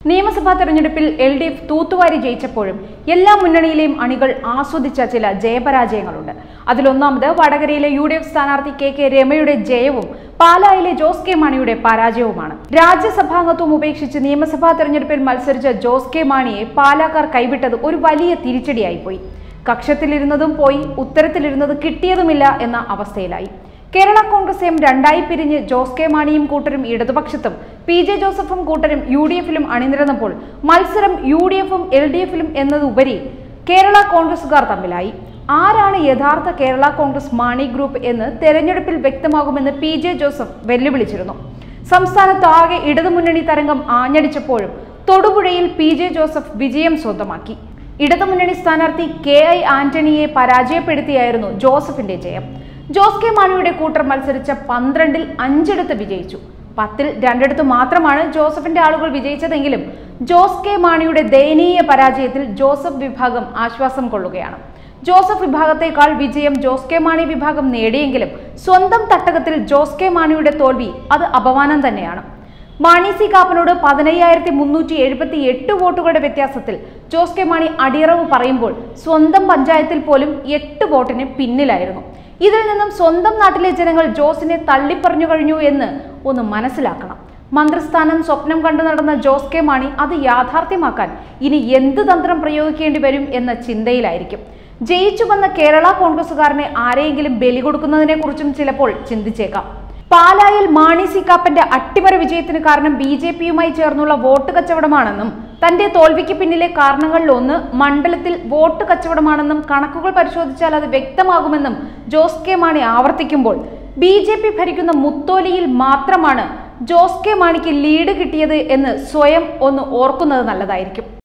നിയമസഭാ തെരഞ്ഞെടുപ്പിൽ L D F തൂത്തുവാരി ജയിച്ചപ്പോഴും എല്ലാ മുന്നണിയിലെയും അണികൾ ആസ്വദിച്ച ചില ജയപരാജയങ്ങളുണ്ട് അതിലൊന്നാമത് വടകരയിലെ യു ഡി എഫ് സ്ഥാനാർത്ഥി കെ കെ രമയുടെ ജയവും പാലായിലെ ജോസ് കെ മാണിയുടെ പരാജയവുമാണ് രാജ്യസഭാംഗത്വം ഉപേക്ഷിച്ച് നിയമസഭാ തെരഞ്ഞെടുപ്പിൽ മത്സരിച്ച ജോസ് കെ മാണിയെ പാലാക്കാർ കൈവിട്ടത് ഒരു വലിയ തിരിച്ചടിയായിപ്പോയി കക്ഷത്തിലിരുന്നതും പോയി ഉത്തരത്തിലിരുന്നത് കിട്ടിയതുമില്ല എന്ന അവസ്ഥയിലായി കേരള കോൺഗ്രസ് എം രണ്ടായി പിരിഞ്ഞ് ജോസ് കെ മാണിയും കൂട്ടരും ഇടതുപക്ഷത്തും പി ജെ ജോസഫും കൂട്ടരും യു ഡി എഫിലും അണിനിരന്നപ്പോൾ മത്സരം യു ഡി എഫും എൽ ഡി എഫിലും എന്നതുപരി കേരള കോൺഗ്രസുകാർ തമ്മിലായി ആരാണ് യഥാർത്ഥ കേരള കോൺഗ്രസ് മാണി ഗ്രൂപ്പ് എന്ന് തെരഞ്ഞെടുപ്പിൽ വ്യക്തമാകുമെന്ന് പി ജെ ജോസഫ് വെല്ലുവിളിച്ചിരുന്നു സംസ്ഥാനത്ത് ആകെ ഇടതുമുന്നണി തരംഗം ആഞ്ഞടിച്ചപ്പോഴും തൊടുപുഴയിൽ പി ജെ ജോസഫ് വിജയം സ്വന്തമാക്കി ഇടതുമുന്നണി സ്ഥാനാർത്ഥി കെ ഐ ആന്റണിയെ പരാജയപ്പെടുത്തിയായിരുന്നു ജോസഫിന്റെ ജയം ജോസ് കെ മാണിയുടെ കൂട്ടർ മത്സരിച്ച പന്ത്രണ്ടിൽ അഞ്ചിടത്ത് വിജയിച്ചു പത്തിൽ രണ്ടിടത്ത് മാത്രമാണ് ജോസഫിന്റെ ആളുകൾ വിജയിച്ചതെങ്കിലും ജോസ് കെ മാണിയുടെ ദയനീയ പരാജയത്തിൽ ജോസഫ് വിഭാഗം ആശ്വാസം കൊള്ളുകയാണ് ജോസഫ് വിഭാഗത്തേക്കാൾ വിജയം ജോസ് കെ മാണി വിഭാഗം നേടിയെങ്കിലും സ്വന്തം തട്ടകത്തിൽ ജോസ് കെ മാണിയുടെ തോൽവി അത് അപമാനം തന്നെയാണ് മാണി സി കാപ്പനോട് പതിനയ്യായിരത്തി മുന്നൂറ്റി എഴുപത്തി എട്ട് വോട്ടുകളുടെ വ്യത്യാസത്തിൽ ജോസ് കെ മാണി അടിയറവ് പറയുമ്പോൾ സ്വന്തം പഞ്ചായത്തിൽ പോലും എട്ട് വോട്ടിന് പിന്നിലായിരുന്നു ഇതിൽ നിന്നും സ്വന്തം നാട്ടിലെ ജനങ്ങൾ ജോസിനെ തള്ളിപ്പറഞ്ഞു കഴിഞ്ഞു എന്ന് ഒന്ന് മനസ്സിലാക്കണം മന്ത്രിസ്ഥാനം സ്വപ്നം കണ്ടു നടന്ന ജോസ് കെ മാണി അത് യാഥാർത്ഥ്യമാക്കാൻ ഇനി എന്ത് തന്ത്രം പ്രയോഗിക്കേണ്ടി വരും എന്ന ചിന്തയിലായിരിക്കും ജയിച്ചു വന്ന കേരള കോൺഗ്രസുകാരനെ ആരെയെങ്കിലും ബലി കൊടുക്കുന്നതിനെ കുറിച്ചും ചിലപ്പോൾ ചിന്തിച്ചേക്കാം പാലായിൽ മാണി സി കാപ്പന്റെ അട്ടിമറി വിജയത്തിന് കാരണം ബി ജെ പിയുമായി ചേർന്നുള്ള വോട്ട് കച്ചവടമാണെന്നും തന്റെ തോൽവിക്ക് പിന്നിലെ കാരണങ്ങളിൽ ഒന്ന് മണ്ഡലത്തിൽ വോട്ട് കച്ചവടമാണെന്നും കണക്കുകൾ പരിശോധിച്ചാൽ അത് വ്യക്തമാകുമെന്നും ജോസ് കെ മാണി ആവർത്തിക്കുമ്പോൾ ബി ജെ പി ഭരിക്കുന്ന മുത്തോലിയിൽ മാത്രമാണ് ജോസ് കെ മാണിക്ക് ലീഡ് കിട്ടിയത് എന്ന് സ്വയം ഒന്ന് ഓർക്കുന്നത് നല്ലതായിരിക്കും